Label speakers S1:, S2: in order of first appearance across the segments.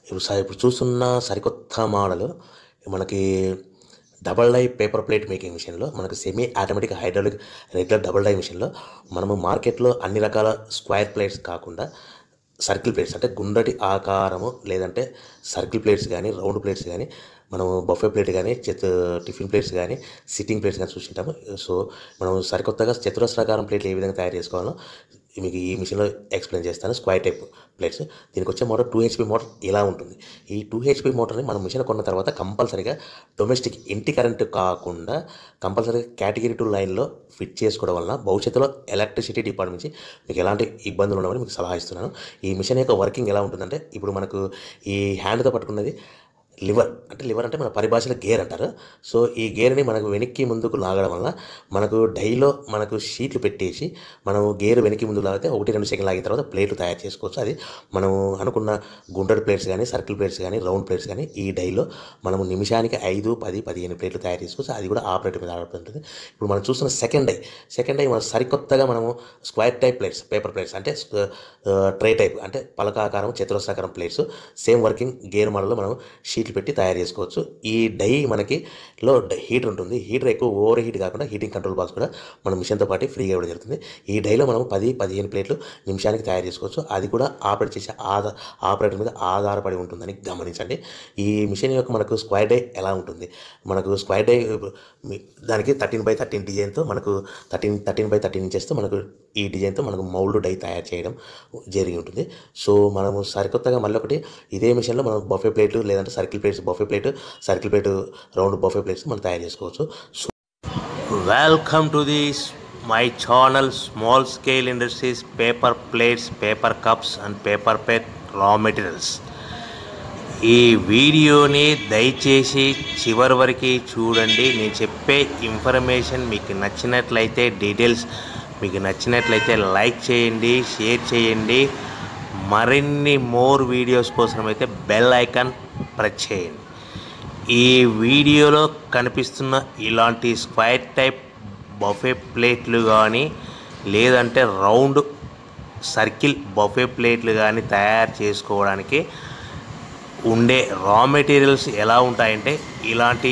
S1: ఇప్పుడు స- ఇప్పుడు చూస్తున్న సరికొత్త మోడల్ మనకి double die paper plate making మిషన్లో మనకు semi automatic hydraulic regular double die మిషన్లో మనము మార్కెట్లో అన్ని రకాల స్క్వేర్ ప్లేట్స్ కాకుండా సర్కిల్ ప్లేట్స్ అంటే గుండ్రటి ఆకారము లేదంటే సర్కిల్ ప్లేట్స్ కానీ రౌండ్ ప్లేట్స్ కానీ మనము బఫే ప్లేట్ కానీ చెత్ టిఫిన్ ప్లేట్స్ కానీ సిట్టింగ్ ప్లేట్స్ కానీ చూసింటాము సో మనం సరికొత్తగా చతురస్రాకారం ప్లేట్లు ఏ విధంగా తయారు చేసుకోవాలో మీకు ఈ మిషన్లో ఎక్స్ప్లెయిన్ చేస్తాను స్క్వైర్ టైప్ ప్లేట్స్ దీనికి వచ్చే మోటార్ టూ హెచ్పి మోటార్ ఇలా ఉంటుంది ఈ టూ హెచ్పి మోటార్ని మనం మిషన్ కొన్న తర్వాత కంపల్సరీగా డొమెస్టిక్ ఇంటి కరెంట్ కాకుండా కంపల్సరీగా కేటగిరీ టూ లైన్లో ఫిట్ చేసుకోవడం వలన భవిష్యత్తులో ఎలక్ట్రిసిటీ డిపార్ట్మెంట్ నుంచి మీకు ఎలాంటి ఇబ్బందులు ఉండవని మీకు సలహా ఇస్తున్నాను ఈ మిషన్ యొక్క వర్కింగ్ ఎలా ఉంటుందంటే ఇప్పుడు మనకు ఈ హ్యాండ్తో పట్టుకున్నది లివర్ అంటే లివర్ అంటే మన పరిభాషలో గేర్ అంటారు సో ఈ గేర్ని మనకు వెనక్కి ముందుకు లాగడం వల్ల మనకు డైలో మనకు షీట్లు పెట్టేసి మనం గేర్ వెనక్కి ముందుకు లాగితే ఒకటి రెండు సెకండ్ లాగిన తర్వాత ప్లేట్లు తయారు చేసుకోవచ్చు అది మనం అనుకున్న గుండ్రటి ప్లేట్స్ కానీ సర్కిల్ ప్లేట్స్ కానీ రౌండ్ ప్లేట్స్ కానీ ఈ డైలో మనము నిమిషానికి ఐదు పది పదిహేను ప్లేట్లు తయారు చేసుకోవచ్చు అది కూడా ఆపరేటర్ మీద ఆధారపడుతుంది ఇప్పుడు మనం చూస్తున్న సెకండ్ డై సెకండ్ డై మనం సరికొత్తగా మనము square type plates paper plates అంటే ట్రే టైప్ అంటే పలకాకారం చతురస్రాకారం ప్లేట్స్ సేమ్ వర్కింగ్ గేర్ మోడల్లో మనం షీట్లు పెట్టి తయారు చేసుకోవచ్చు ఈ డై మనకి లో హీటర్ ఉంటుంది హీటర్ ఎక్కువ ఓవర్ హీట్ కాకుండా హీటింగ్ కంట్రోల్ బాక్స్ కూడా మన మిషన్తో పాటు ఫ్రీగా ఇవ్వడం జరుగుతుంది ఈ డైలో మనం పది పదిహేను ప్లేట్లు నిమిషానికి తయారు చేసుకోవచ్చు అది కూడా ఆపరేట్ చేసే ఆధార్ ఆపరేటర్ మీద ఆధారపడి ఉంటుందని గమనించండి ఈ మిషన్ యొక్క మనకు స్క్వేర్ డై ఎలా ఉంటుంది మనకు స్క్వేర్ డై మీ- దానికి థర్టీన్ బై థర్టీన్ డిజైన్తో మనకు థర్టీన్ థర్టీన్ బై థర్టీన్ ఇంచెస్తో మనకు ఈ డిజైన్తో మనకు మౌల్డ్ డై తయారు చేయడం జరిగి ఉంటుంది సో మనము సరికొత్తగా మళ్ళీ ఒకటి ఇదే మిషన్లో మనం బఫే ప్లేట్ లేదంటే circle plates buffet plate circle plate round buffet plates మనం తయారు చేసుకోవచ్చు so welcome to this my channel small scale industries paper plates paper cups and paper plate raw materials ఈ వీడియోని దయచేసి చివరి వరకు చూడండి నేను చెప్పే ఇన్ఫర్మేషన్ మీకు నచ్చినట్లయితే డీటెయిల్స్ మీకు నచ్చినట్లయితే లైక్ చేయండి షేర్ చేయండి మరిన్ని మోర్ వీడియోస్ కోసం అయితే బెల్ ఐకాన్ ప్రెస్ చేయండి ఈ వీడియోలో కనిపిస్తున్న ఇలాంటి స్క్వైర్ టైప్ బఫే ప్లేట్లు కానీ లేదంటే రౌండ్ సర్కిల్ బఫే ప్లేట్లు కానీ తయారు చేసుకోవడానికి ఉండే రా మెటీరియల్స్ ఎలా ఉంటాయంటే ఇలాంటి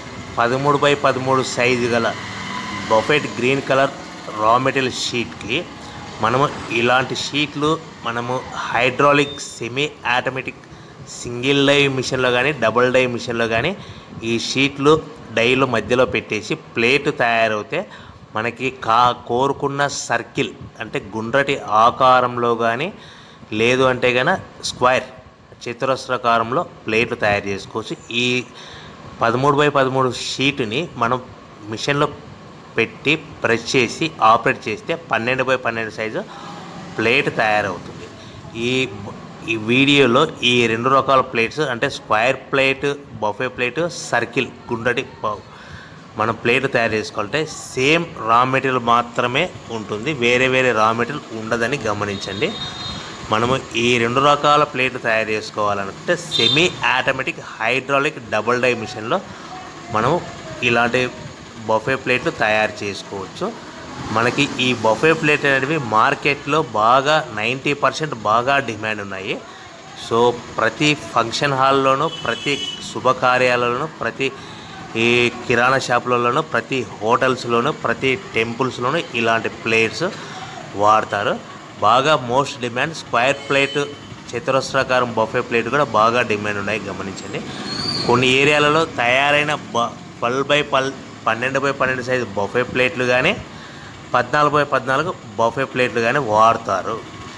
S1: పదమూడు బై పదమూడు సైజు గల buffet green colour raw material షీట్కి మనము ఇలాంటి షీట్లు మనము hydraulic semi automatic single die మిషన్లో కానీ డబుల్ డై మిషన్లో కానీ ఈ షీట్లు డైలో మధ్యలో పెట్టేసి ప్లేట్ తయారవుతే మనకి కా కోరుకున్న సర్కిల్ అంటే గుండ్రటి ఆకారంలో కానీ లేదు అంటే కనుక స్క్వైర్ చతురస్రాకారంలో ప్లేట్లు తయారు చేసుకోవచ్చు ఈ పదమూడు బై పదమూడు షీటుని మనం మిషన్లో పెట్టి ప్రెస్ చేసి ఆపరేట్ చేస్తే పన్నెండు బై పన్నెండు సైజు ప్లేట్ తయారవుతుంది ఈ ఈ వీడియోలో ఈ రెండు రకాల ప్లేట్స్ అంటే square plate buffet plate circle గుండ్రటి బ- మనం ప్లేట్ తయారు చేసుకోవాలంటే సేమ్ రా మెటీరియల్ మాత్రమే ఉంటుంది వేరే వేరే రా మెటీరియల్ ఉండదని గమనించండి మనము ఈ రెండు రకాల ప్లేట్లు తయారు చేసుకోవాలనుకుంటే semi automatic hydraulic double die మిషన్లో మనము ఇలాంటి బఫే ప్లేట్లు తయారు చేసుకోవచ్చు మనకి ఈ బఫే ప్లేట్ అనేవి మార్కెట్లో బాగా నైంటీ పర్సెంట్ బాగా డిమాండ్ ఉన్నాయి సో ప్రతి ఫంక్షన్ హాల్లోనూ ప్రతి శుభకార్యాలలోనూ ప్రతి ఈ కిరాణా షాపులలోనూ ప్రతి హోటల్స్లోనూ ప్రతి టెంపుల్స్లోనూ ఇలాంటి ప్లేట్స్ వాడతారు బాగా మోస్ట్ డిమాండ్ స్క్వైర్ ప్లేట్ చతురస్రాకారం బఫే ప్లేట్ కూడా బాగా డిమాండ్ ఉన్నాయి గమనించండి కొన్ని ఏరియాలలో తయారైన బ పల్ బై పల్ పన్నెండు బై పన్నెండు సైజు బఫే ప్లేట్లు కానీ పద్నాలుగు బై పద్నాలుగు బఫే ప్లేట్లు కానీ వాడతారు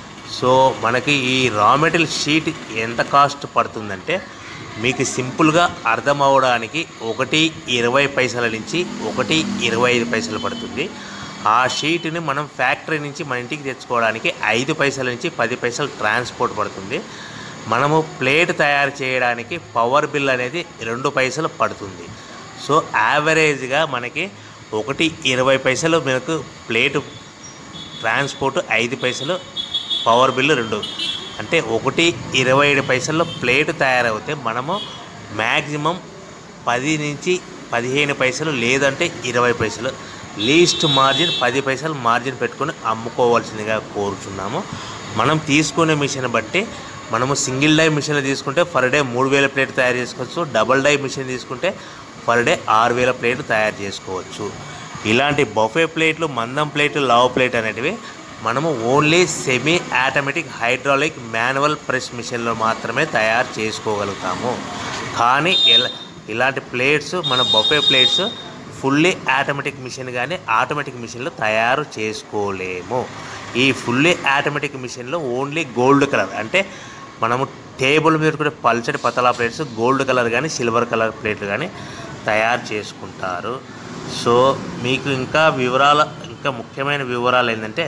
S1: సో మనకి ఈ రా మెటీరియల్ షీట్ ఎంత కాస్ట్ పడుతుందంటే మీకు సింపుల్గా అర్థం అవడానికి ఒకటి ఇరవై పైసల నుంచి ఒకటి ఇరవై ఐదు పైసలు పడుతుంది ఆ షీట్ని మనం ఫ్యాక్టరీ నుంచి మన ఇంటికి తెచ్చుకోవడానికి ఐదు పైసల నుంచి పది పైసలు ట్రాన్స్పోర్ట్ పడుతుంది మనము ప్లేట్ తయారు చేయడానికి పవర్ బిల్ అనేది రెండు పైసలు పడుతుంది సో యావరేజ్గా మనకి ఒకటి ఇరవై పైసలు మనకు ప్లేటు ట్రాన్స్పోర్ట్ ఐదు పైసలు పవర్ బిల్లు రెండు అంటే ఒకటి ఇరవై ఏడు పైసల్లో ప్లేట్ తయారవుతే మనము మ్యాక్సిమం పది నుంచి పదిహేను పైసలు లేదంటే ఇరవై పైసలు లీస్ట్ మార్జిన్ పది పైసలు మార్జిన్ పెట్టుకొని అమ్ముకోవాల్సిందిగా కోరుచున్నాము మనం తీసుకునే మిషన్ బట్టి
S2: మనము సింగిల్ డై మిషన్లు తీసుకుంటే పర్ డే మూడు వేల ప్లేట్ తయారు చేసుకోవచ్చు డబల్ డై మిషన్ తీసుకుంటే పర్ డే ఆరు వేల ప్లేట్లు తయారు చేసుకోవచ్చు ఇలాంటి బఫే ప్లేట్లు మందం ప్లేట్లు లావ్ ప్లేట్ అనేటివి మనము only semi automatic hydraulic manual press మిషన్లో మాత్రమే తయారు చేసుకోగలుగుతాము కానీ ఎలా ఇలాంటి ప్లేట్స్ మన buffet plates fully automatic machine కానీ ఆటోమేటిక్ మిషన్లో తయారు చేసుకోలేము ఈ ఫుల్లీ ఆటోమేటిక్ మిషన్లో ఓన్లీ గోల్డ్ కలర్ అంటే మనము టేబుల్ మీద కూడా పల్చటి పతలా ప్లేట్స్ గోల్డ్ కలర్ కానీ సిల్వర్ కలర్ ప్లేట్లు కానీ తయారు చేసుకుంటారు సో మీకు ఇంకా వివరాల ఇంకా ముఖ్యమైన వివరాలు ఏంటంటే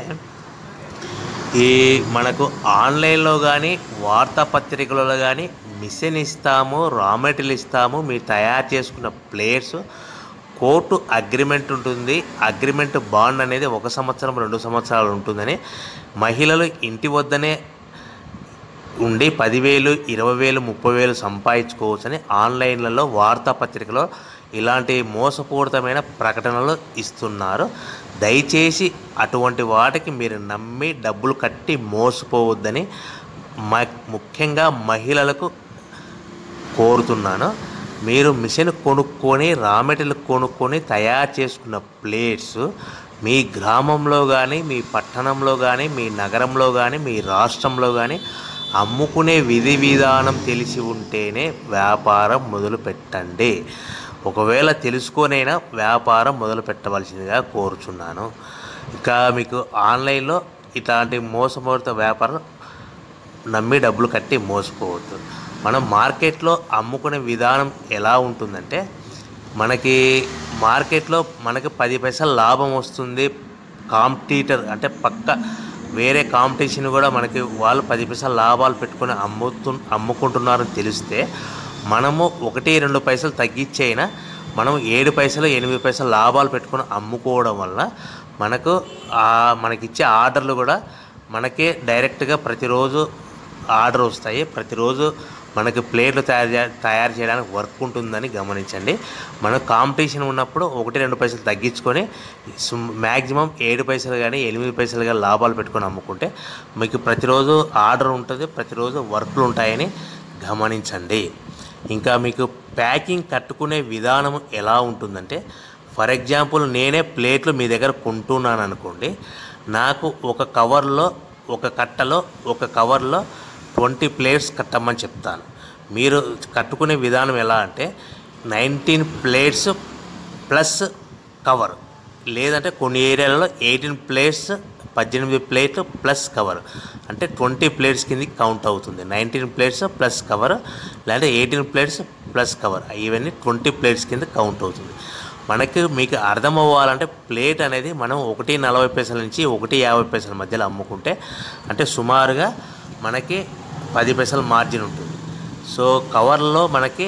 S2: ఈ మనకు ఆన్లైన్లో కానీ వార్తాపత్రికలలో కానీ మిషన్ ఇస్తాము రా మెటీరియల్ ఇస్తాము మీరు తయారు చేసుకున్న ప్లేయర్స్ కోర్టు అగ్రిమెంట్ ఉంటుంది అగ్రిమెంట్ బాండ్ అనేది ఒక సంవత్సరం రెండు సంవత్సరాలు ఉంటుందని మహిళలు ఇంటి వద్దనే ఉండి పదివేలు ఇరవై వేలు ముప్పై వేలు సంపాదించుకోవచ్చని ఆన్లైన్లలో వార్తాపత్రికలో ఇలాంటి మోసపూరితమైన ప్రకటనలు ఇస్తున్నారు దయచేసి అటువంటి వాటికి మీరు నమ్మి డబ్బులు కట్టి మోసపోవద్దని మ ముఖ్యంగా మహిళలకు కోరుతున్నాను మీరు మిషన్ కొనుక్కొని రా మెటీరియల్ కొనుక్కొని తయారు చేసుకున్న ప్లేట్స్ మీ గ్రామంలో కానీ మీ పట్టణంలో కానీ మీ నగరంలో కానీ మీ రాష్ట్రంలో కానీ అమ్ముకునే విధి విధానం తెలిసి ఉంటేనే వ్యాపారం మొదలు పెట్టండి ఒకవేళ తెలుసుకొనైనా వ్యాపారం మొదలు పెట్టవలసిందిగా కోరుచున్నాను ఇంకా మీకు ఆన్లైన్లో ఇట్లాంటి మోసపూరిత వ్యాపారం నమ్మి డబ్బులు కట్టి మోసపోవద్దు మనం మార్కెట్లో అమ్ముకునే విధానం ఎలా ఉంటుందంటే మనకి మార్కెట్లో మనకి పది పైసలు లాభం వస్తుంది కాంపిటీటర్ అంటే పక్క వేరే కాంపిటీషన్ కూడా మనకి వాళ్ళు పది పైసలు లాభాలు పెట్టుకొని అమ్ముతు అమ్ముకుంటున్నారని తెలిస్తే మనము ఒకటి రెండు పైసలు తగ్గించైనా మనం ఏడు పైసలు ఎనిమిది పైసలు లాభాలు పెట్టుకొని అమ్ముకోవడం వల్ల మనకు ఆ మనకిచ్చే ఆర్డర్లు కూడా మనకే డైరెక్ట్గా ప్రతిరోజు ఆర్డర్ వస్తాయి ప్రతిరోజు మనకి ప్లేట్లు తయారు చే తయారు చేయడానికి వర్క్ ఉంటుందని గమనించండి మన కాంపిటీషన్ ఉన్నప్పుడు ఒకటి రెండు పైసలు తగ్గించుకొని మ్యాక్సిమం ఏడు పైసలు కానీ ఎనిమిది పైసలు కానీ లాభాలు పెట్టుకొని అమ్ముకుంటే మీకు ప్రతిరోజు ఆర్డర్ ఉంటుంది ప్రతిరోజు వర్క్లు ఉంటాయని గమనించండి ఇంకా మీకు ప్యాకింగ్ కట్టుకునే విధానం ఎలా ఉంటుందంటే ఫర్ ఎగ్జాంపుల్ నేనే ప్లేట్లు మీ దగ్గర కొంటున్నాను అనుకోండి నాకు ఒక కవర్లో ఒక కట్టలో ఒక కవర్లో ట్వంటీ ప్లేట్స్ కట్టమని చెప్తాను మీరు కట్టుకునే విధానం ఎలా అంటే నైన్టీన్ ప్లేట్స్ ప్లస్ కవర్ లేదంటే కొన్ని ఏరియాలలో ఎయిటీన్ ప్లేట్స్ పద్దెనిమిది ప్లేట్లు ప్లస్ కవర్ అంటే ట్వంటీ ప్లేట్స్ కింద కౌంట్ అవుతుంది నైన్టీన్ ప్లేట్స్ ప్లస్ కవర్ లేదా ఎయిటీన్ ప్లేట్స్ ప్లస్ కవర్ ఇవన్నీ ట్వంటీ ప్లేట్స్ కింద కౌంట్ అవుతుంది మనకి మీకు అర్థం అవ్వాలంటే ప్లేట్ అనేది మనం ఒకటి నలభై పైసల నుంచి ఒకటి యాభై పైసల మధ్యలో అమ్ముకుంటే అంటే సుమారుగా మనకి పది పైసలు మార్జిన్ ఉంటుంది సో కవర్లో మనకి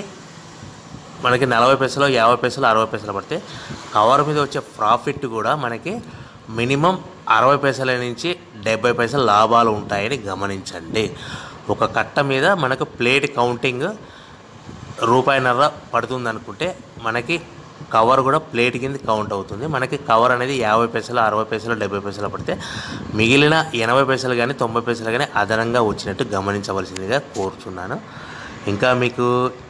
S2: మనకి నలభై పైసలు యాభై పైసలు అరవై పైసలు పడితే కవర్ మీద వచ్చే ప్రాఫిట్ కూడా మనకి మినిమం అరవై పైసల నుంచి డెబ్బై పైసలు లాభాలు ఉంటాయని గమనించండి ఒక కట్ట మీద మనకు ప్లేట్ కౌంటింగ్ రూపాయిన్నర పడుతుంది అనుకుంటే మనకి కవర్ కూడా ప్లేట్ కింద కౌంట్ అవుతుంది మనకి కవర్ అనేది యాభై పైసలు అరవై పైసలు డెబ్బై పైసలు పడితే మిగిలిన ఎనభై పైసలు కానీ తొంభై పైసలు కానీ అదనంగా వచ్చినట్టు గమనించవలసిందిగా కోరుచున్నాను ఇంకా మీకు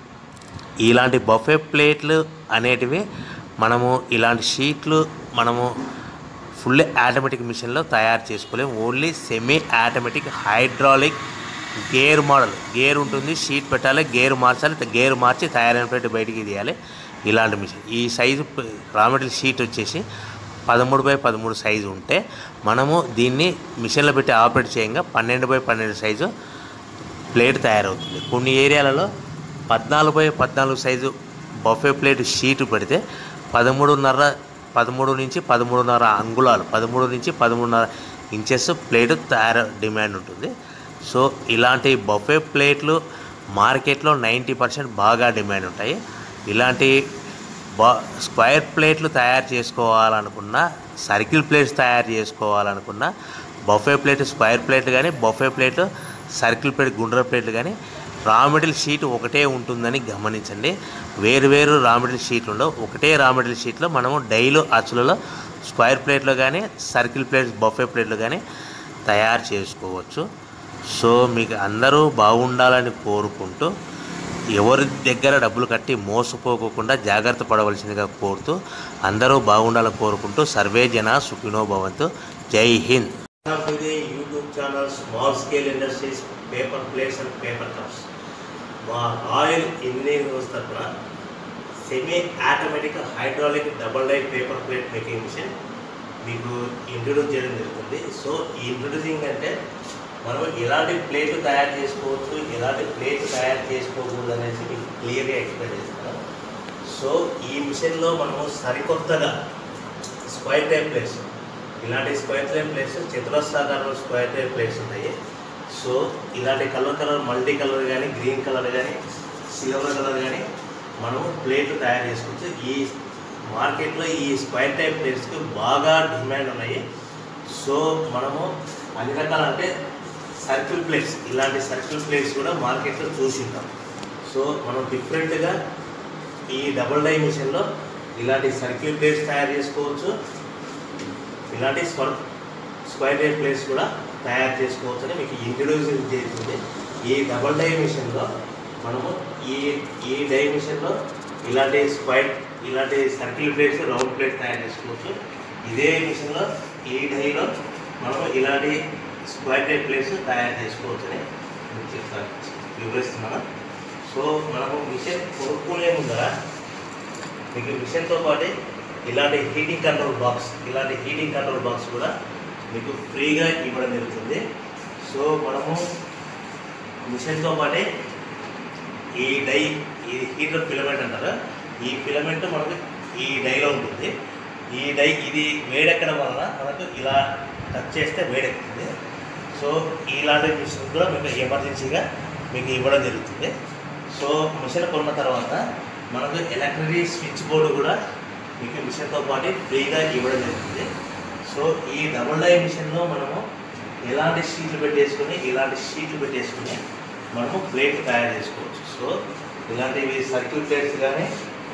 S2: ఇలాంటి బఫే ప్లేట్లు అనేటివి మనము ఇలాంటి షీట్లు మనము ఫుల్ ఆటోమేటిక్ మిషన్లో తయారు చేసుకోలేము only semi automatic hydraulic gear model gear ఉంటుంది షీట్ పెట్టాలి గేర్ మార్చాలి గేర్ మార్చి తయారైన ప్లేట్ బయటికి తీయాలి ఇలాంటి మిషన్ ఈ సైజు రా మెటీరియల్ షీట్ వచ్చేసి పదమూడు బై పదమూడు సైజు ఉంటే మనము దీన్ని మిషన్లో పెట్టి ఆపరేట్ చేయంగా పన్నెండు బై పన్నెండు సైజు ప్లేట్ తయారవుతుంది కొన్ని ఏరియాలలో పద్నాలుగు బై పద్నాలుగు సైజు బఫే ప్లేట్ షీట్ పెడితే పదమూడున్నర పదమూడు నుంచి పదమూడున్నర అంగుళాలు పదమూడు నుంచి పదమూడున్నర ఇంచెస్ ప్లేట్ తయారు డిమాండ్ ఉంటుంది సో ఇలాంటి బఫే ప్లేట్లు మార్కెట్లో నైంటీ పర్సెంట్ బాగా డిమాండ్ ఉంటాయి ఇలాంటి బా స్క్వైర్ ప్లేట్లు తయారు చేసుకోవాలనుకున్నా సర్కిల్ ప్లేట్స్ తయారు చేసుకోవాలనుకున్నా బఫే ప్లేట్ స్క్వైర్ ప్లేట్ కానీ బఫే ప్లేట్ సర్కిల్ ప్లేట్ గుండ్ర ప్లేట్లు కానీ రా మెటీరియల్ షీట్ ఒకటే ఉంటుందని గమనించండి వేరు వేరు రా మెటీరియల్ షీట్లు ఉండవు ఒకటే రా మెటీరియల్ షీట్లో మనము డైలు అచ్చులలో స్క్వైర్ ప్లేట్లో కానీ సర్కిల్ ప్లేట్స్ బఫే ప్లేట్లు కానీ తయారు చేసుకోవచ్చు సో మీకు అందరూ బాగుండాలని కోరుకుంటూ ఎవరి దగ్గర డబ్బులు కట్టి మోసపోకుండా జాగ్రత్త పడవలసిందిగా కోరుతూ అందరూ బాగుండాలని కోరుకుంటూ సర్వే జన సుఖినో భవంతు జై హింద్ YouTube channel small scale industries paper plates and paper cups మా ఆయిల్ ఇంజనీరింగ్ వ్యవస్థ తరఫున semi automatic hydraulic double die paper plate making machine మీకు ఇంట్రొడ్యూస్ చేయడం జరుగుతుంది సో ఈ ఇంట్రొడ్యూసింగ్ అంటే మనం ఎలాంటి ప్లేట్లు తయారు చేసుకోవచ్చు ఎలాంటి ప్లేట్లు తయారు చేసుకోకూడదు అనేసి మీకు క్లియర్గా ఎక్స్ప్లెయిన్ చేస్తాను సో ఈ మిషన్లో మనము సరికొత్తగా స్క్వైర్ టైప్ ప్లేట్స్ ఇలాంటి స్క్వైర్ టైప్ ప్లేట్స్ చతురస్రాకారంలో స్క్వైర్ టైప్ ప్లేట్స్ ఉంటాయి సో ఇలాంటి కలర్ కలర్ మల్టీ కలర్ కానీ గ్రీన్ కలర్ కానీ సిల్వర్ కలర్ కానీ మనము ప్లేట్లు తయారు చేసుకోవచ్చు ఈ మార్కెట్లో ఈ స్క్వైర్ టైప్ ప్లేట్స్కి బాగా డిమాండ్ ఉన్నాయి సో మనము అన్ని రకాల అంటే సర్కిల్ ప్లేట్స్ ఇలాంటి సర్కిల్ ప్లేట్స్ కూడా మార్కెట్లో చూసింటాం సో మనం డిఫరెంట్గా ఈ డబుల్ డై మిషన్లో ఇలాంటి సర్కిల్ ప్లేట్స్ తయారు చేసుకోవచ్చు ఇలాంటి స్క్వర్ స్క్వైర్ టైప్ ప్లేట్స్ కూడా తయారు చేసుకోవచ్చు అని మీకు ఇంట్రడ్యూస్ చేస్తుంది ఈ డబల్ డై మిషన్లో మనము ఈ ఈ డై మిషన్లో ఇలాంటి స్క్వైర్ ఇలాంటి సర్కిల్ ప్లేట్స్ రౌండ్ ప్లేట్స్ తయారు చేసుకోవచ్చు ఇదే మిషన్లో ఈ డైలో మనము ఇలాంటి స్క్వైర్ టైప్ ప్లేట్స్ తయారు చేసుకోవచ్చు అని మీకు చెప్తాను వివరిస్తున్నాను సో మనము మిషన్ కొనుక్కునే ముందర మీకు మిషన్తో పాటు ఇలాంటి హీటింగ్ కంట్రోల్ బాక్స్ ఇలాంటి హీటింగ్ కంట్రోల్ బాక్స్ కూడా మీకు ఫ్రీగా ఇవ్వడం జరుగుతుంది సో మనము మిషన్తో పాటే ఈ డై ఈ హీటర్ ఫిలమెంట్ అంటారు ఈ ఫిలమెంట్ మనకు ఈ డైలో ఉంటుంది ఈ డై ఇది వేడెక్కడం వలన మనకు ఇలా టచ్ చేస్తే వేడెక్కుతుంది సో ఇలాంటి మిషన్ కూడా మీకు ఎమర్జెన్సీగా మీకు ఇవ్వడం జరుగుతుంది సో మిషన్ కొన్న తర్వాత మనకు ఎలక్ట్రిక్ స్విచ్ బోర్డు కూడా మీకు మిషన్తో పాటు ఫ్రీగా ఇవ్వడం జరుగుతుంది సో ఈ డబుల్ డై మిషన్లో మనము ఎలాంటి షీట్లు పెట్టేసుకొని ఇలాంటి షీట్లు పెట్టేసుకొని మనము ప్లేట్ తయారు చేసుకోవచ్చు సో ఇలాంటివి సర్కిల్ ప్లేట్స్ కానీ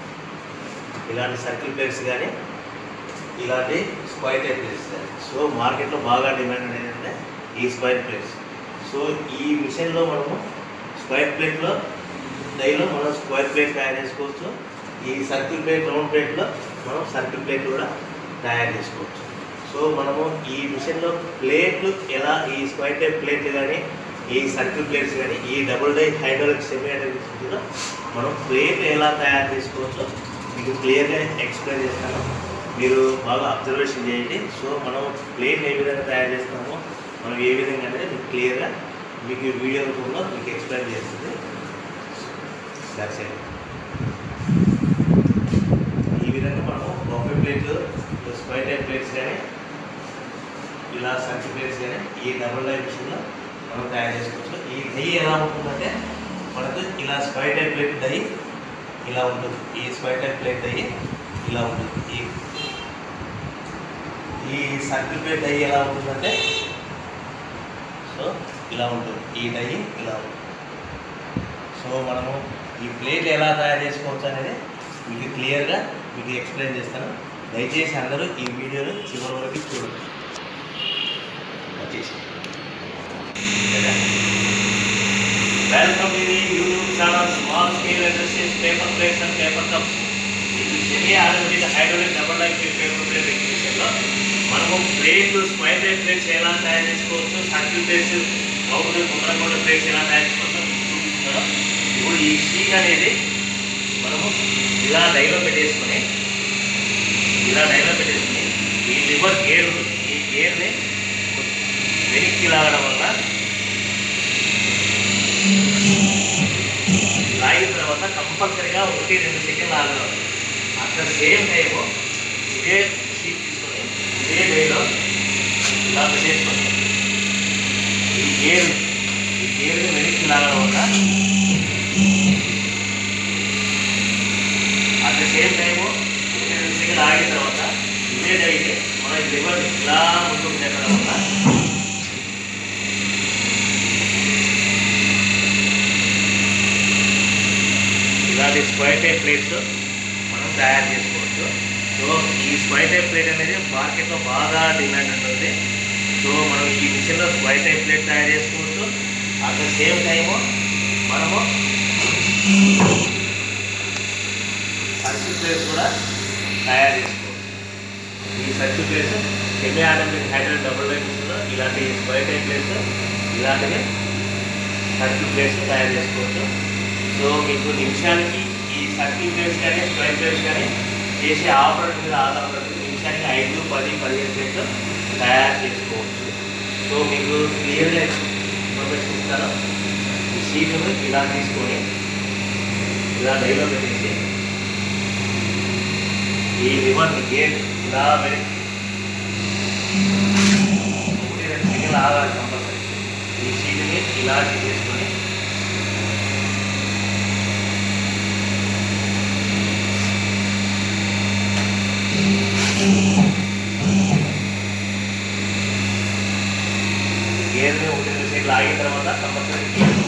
S2: ఇలాంటి సర్కిల్ ప్లేట్స్ కానీ ఇలాంటి స్క్వైర్ టైప్ ప్లేట్స్ కానీ సో మార్కెట్లో బాగా డిమాండ్ అనేది ఏంటంటే ఈ స్క్వైర్ ప్లేట్స్ సో ఈ మిషన్లో మనము స్క్వైర్ ప్లేట్లో డైలో మనం స్క్వైర్ ప్లేట్ తయారు చేసుకోవచ్చు ఈ సర్కిల్ ప్లేట్ రౌండ్ ప్లేట్లో మనం సర్కిల్ ప్లేట్ కూడా తయారు చేసుకోవచ్చు సో మనము ఈ మిషన్లో ప్లేట్లు ఎలా ఈ స్క్వైర్ టైప్ ప్లేట్లు కానీ ఈ సర్కిల్ ప్లేట్స్ కానీ ఈ double die hydraulic semi hydraulic కూడా మనం ప్లేట్లు ఎలా తయారు చేసుకోవచ్చో మీకు క్లియర్గా ఎక్స్ప్లెయిన్ చేస్తాను మీరు బాగా అబ్జర్వేషన్ చేయండి సో మనం ప్లేట్ ఏ విధంగా తయారు చేస్తామో మనం ఏ విధంగా అనేది మీకు క్లియర్గా మీకు ఈ వీడియో రూపంలో మీకు ఎక్స్ప్లెయిన్ చేస్తుంది దట్స్ ఇట్ ఈ విధంగా మనం బొఫే ప్లేట్లు స్క్వైర్ టైప్ ప్లేట్స్ కానీ ఇలా సర్కిల్ ప్లేట్స్ కానీ ఈ డబుల్ డై మిషన్లో మనం తయారు చేసుకోవచ్చు ఈ నెయ్యి ఎలా ఉంటుందంటే మనకు ఇలా స్క్వైర్ టైప్ ప్లేట్ దై ఇలా ఉంటుంది ఈ స్క్వైర్ టైప్ ప్లేట్ దై ఇలా ఉంటుంది ఈ ఈ సర్కిల్ ప్లేట్ దై ఎలా ఉంటుందంటే సో ఇలా ఉంటుంది ఈ డై ఇలా ఉంటుంది సో మనము ఈ ప్లేట్ ఎలా తయారు చేసుకోవచ్చు అనేది మీకు క్లియర్గా మీకు ఎక్స్ప్లెయిన్ చేస్తాను దయచేసి అందరూ ఈ వీడియోని చివరి వరకు చూడండి వచ్చేసి welcome to the YouTube channel small scale industries paper plates and paper cups ఇది semi automatic hydraulic double life paper plate ఎగ్జిబిషన్లో మనము ప్లేట్లు స్క్వైర్ టైప్ ప్లేట్స్ ఎలా తయారు చేసుకోవచ్చు సర్కిల్ ప్లేట్స్ రౌండ్ గుండ్రగొండ ప్లేట్స్ ఎలా తయారు చేసుకోవచ్చు చూపిస్తున్నాను ఇప్పుడు ఈ షీట్ అనేది మనము ఇలా డైలో పెట్టేసుకొని ఇలా డైలో పెట్టేసుకొని ఈ లివర్ గేర్ ఉంటుంది ఈ గేర్ని వెనక్కి లాగడం వల్ల లాగిన తర్వాత కంపల్సరీగా ఒకటి రెండు సెకండ్లు ఆగడం అట్ ద సేమ్ టైము ఇదే షీట్ తీసుకొని ఇదే డైలో ఇలా పెట్టేసుకొని ఈ గేర్ ఈ గేర్ని వెనక్కి లాగడం వల్ల అట్ ద సేమ్ టైము ఒకటి రెండు సెకండ్లు ఆగిన తర్వాత ఇదే డైని మన లివర్ ఇలా ముందుకు నెట్టడం వల్ల ఇలాంటి స్క్వైర్ టైప్ ప్లేట్స్ మనం తయారు చేసుకోవచ్చు సో ఈ స్క్వైర్ టైప్ ప్లేట్ అనేది మార్కెట్లో బాగా డిమాండ్ ఉంటుంది సో మనం ఈ మిషన్లో స్క్వైర్ టైప్ ప్లేట్ తయారు చేసుకోవచ్చు అట్ ద సేమ్ టైము మనము సర్కిల్ ప్లేస్ కూడా తయారు చేసుకోవచ్చు ఈ circle plates semi automatic hydraulic double line మిషన్లో ఇలాంటి స్క్వైర్ టైప్ ప్లేస్ ఇలాంటివి సర్కిల్ ప్లేస్ తయారు చేసుకోవచ్చు సో మీకు నిమిషానికి ఈ సర్కిల్ ప్లేస్ కానీ స్క్వైర్ ప్లేస్ కానీ చేసే ఆపరేటర్ మీద ఆధారపడి నిమిషానికి ఐదు పది పదిహేను ప్లేట్లు తయారు చేసుకోవచ్చు సో మీకు క్లియర్గా ఇన్ఫర్మేషన్ ఇస్తాను ఈ షీట్ను ఇలా తీసుకొని ఇలా లైవ్లో పెట్టేసి ఈ రివర్ గేట్ ఇలా పెట్టి ఒకటి రెండు సెకండ్లు ఆగాలి కంపల్సరీ ఈ షీట్ని ఇలా చేసుకొని గేర్ని ఒకటి రెండు సెకండ్లు ఆగిన తర్వాత కంపల్సరీ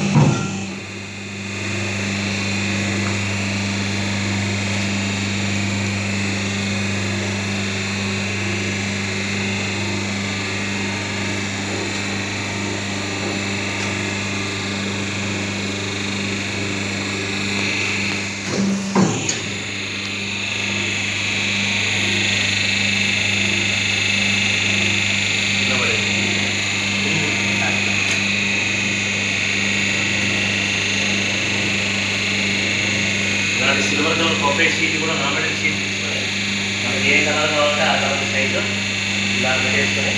S2: కింద పడేది. ఇలాంటి సిల్వర్ కలర్ కాపరేట్ షీట్ కూడా నామినేట్ షీట్ తీసుకొని మనకి ఏ కలర్ కావాలంటే ఆ కలర్ సైజు ఇలా పెట్టేసుకొని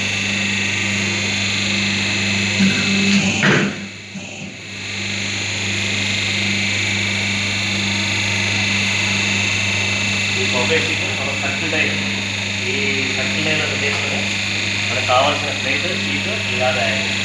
S2: ఈ కాపరేట్ షీట్ మనం సర్కిల్ లైన్ ఈ సర్కిల్ లైన్లో పెట్టేసుకొని మనకు కావాల్సిన ప్లేట్ షీట్ ఇలా తయారు చేసుకోవాలి.